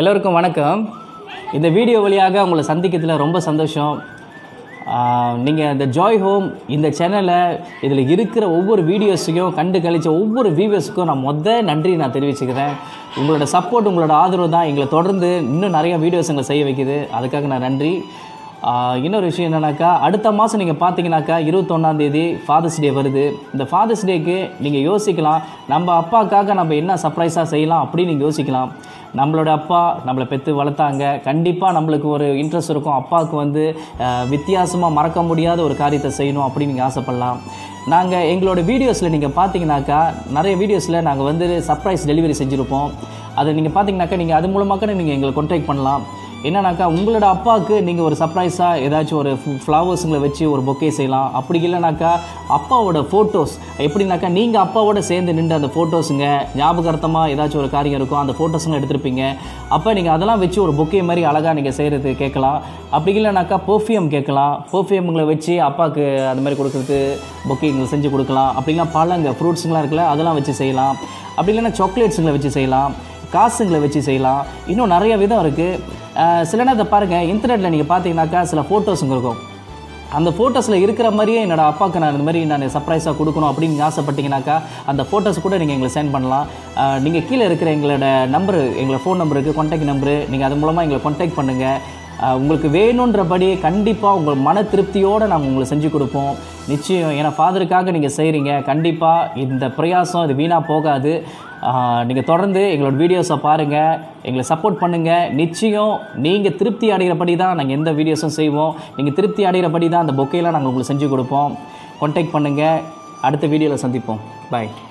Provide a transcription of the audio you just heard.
எல்லோருக்கும் வணக்கம் இந்த வீடியோ வழியாக உங்களை சந்திக்கிறதுல ரொம்ப சந்தோஷம் நீங்கள் இந்த ஜாய் ஹோம் இந்த சேனலை இதில் இருக்கிற ஒவ்வொரு வீடியோஸையும் கண்டு கழிச்ச ஒவ்வொரு வியூவர்ஸுக்கும் நான் மொத நன்றி நான் தெரிவிச்சுக்கிறேன் உங்களோட சப்போர்ட் உங்களோட ஆதரவு தான் எங்களை தொடர்ந்து இன்னும் நிறைய வீடியோஸ் எங்களை செய்ய வைக்குது அதுக்காக நான் நன்றி ஆஹ் இன்னொரு விஷயம் என்னன்னாக்கா அடுத்த மாதம் நீங்கள் பார்த்தீங்கன்னாக்கா இருபத்தொன்னாந்தேதி ஃபாதர்ஸ் டே வருது இந்த ஃபாதர்ஸ் டேக்கு நீங்கள் யோசிக்கலாம் நம்ம அப்பாக்காக நம்ம என்ன சர்ப்ரைஸாக செய்யலாம் அப்படின்னு நீங்கள் யோசிக்கலாம் நம்மளோட அப்பா நம்மளை பெற்று வளர்த்தாங்க கண்டிப்பாக நம்மளுக்கு ஒரு இன்ட்ரெஸ்ட் இருக்கும் அப்பாவுக்கு வந்து வித்தியாசமாக மறக்க முடியாத ஒரு காரியத்தை செய்யணும் அப்படின்னு நீங்கள் ஆசைப்படலாம் நாங்கள் எங்களோட வீடியோஸில் நீங்கள் பார்த்தீங்கன்னாக்கா நிறைய வீடியோஸில் நாங்கள் வந்து சர்ப்ரைஸ் டெலிவரி செஞ்சுருப்போம் அதை நீங்கள் பார்த்தீங்கன்னாக்கா நீங்கள் அது மூலமாக நீங்கள் எங்களை கான்டாக்ட் பண்ணலாம் என்னன்னாக்கா உங்களோட அப்பாவுக்கு நீங்கள் ஒரு சர்ப்ரைஸாக ஏதாச்சும் ஒரு ஃப்ளவர்ஸுங்களை வச்சு ஒரு பொக்கே செய்யலாம் அப்படி இல்லைனாக்கா அப்பாவோட ஃபோட்டோஸ் எப்படின்னாக்கா நீங்கள் அப்பாவோட சேர்ந்து நின்று அந்த ஃபோட்டோஸுங்க ஞாபகார்த்தமாக ஏதாச்சும் ஒரு காரியம் இருக்கும் அந்த ஃபோட்டோஸுங்க எடுத்திருப்பீங்க அப்போ நீங்கள் அதெல்லாம் வச்சு ஒரு பொக்கே மாதிரி அழகாக நீங்கள் செய்கிறது கேட்கலாம் அப்படி இல்லைனாக்கா பெர்ஃப்யூம் கேட்கலாம் பெர்ஃப்யூம்களை வச்சு அப்பாவுக்கு அந்த மாதிரி கொடுக்குறது பொக்கேங்களை செஞ்சு கொடுக்கலாம் அப்படின்னா பழங்க ஃப்ரூட்ஸுங்களாம் இருக்குல்ல அதெல்லாம் வச்சு செய்யலாம் அப்படி இல்லைன்னா சாக்லேட்ஸுங்களை வச்சு செய்யலாம் காசுங்களை வச்சு செய்யலாம் இன்னும் நிறைய விதம் இருக்குது சில நேரத்தை பாருங்கள் இன்டர்நெட்டில் நீங்கள் பார்த்தீங்கன்னாக்கா சில ஃபோட்டோஸுங்க இருக்கும் அந்த ஃபோட்டோஸில் இருக்கிற மாதிரியே என்னோட அப்பாவுக்கு நான் இந்த மாதிரி நான் சர்ப்ரைஸாக கொடுக்கணும் அப்படின்னு நீங்கள் ஆசைப்பட்டீங்கன்னாக்கா அந்த ஃபோட்டோஸ் கூட நீங்கள் எங்களை சென்ட் பண்ணலாம் நீங்கள் கீழே இருக்கிற எங்களோட நம்பரு எங்களோட ஃபோன் நம்பருக்கு கான்டாக்ட் நம்பரு நீங்கள் அது மூலமாக எங்களை கான்டாக்ட் பண்ணுங்கள் அஹ் உங்களுக்கு வேணுன்றபடி கண்டிப்பாக உங்கள் மன திருப்தியோடு நாங்கள் உங்களுக்கு செஞ்சு கொடுப்போம் நிச்சயம் ஏன்னா ஃபாதருக்காக நீங்கள் செய்கிறீங்க கண்டிப்பாக இந்த பிரயாசம் இது வீணாக போகாது நீங்கள் தொடர்ந்து எங்களோட வீடியோஸை பாருங்கள் எங்களை சப்போர்ட் பண்ணுங்கள் நிச்சயம் நீங்கள் திருப்தி அடைகிறபடி தான் நாங்கள் எந்த வீடியோஸும் செய்வோம் நீங்கள் திருப்தி அடைகிறபடி தான் அந்த பொக்கையெல்லாம் நாங்கள் உங்களுக்கு செஞ்சு கொடுப்போம் கான்டாக்ட் பண்ணுங்கள் அடுத்த வீடியோவில் சந்திப்போம் பாய்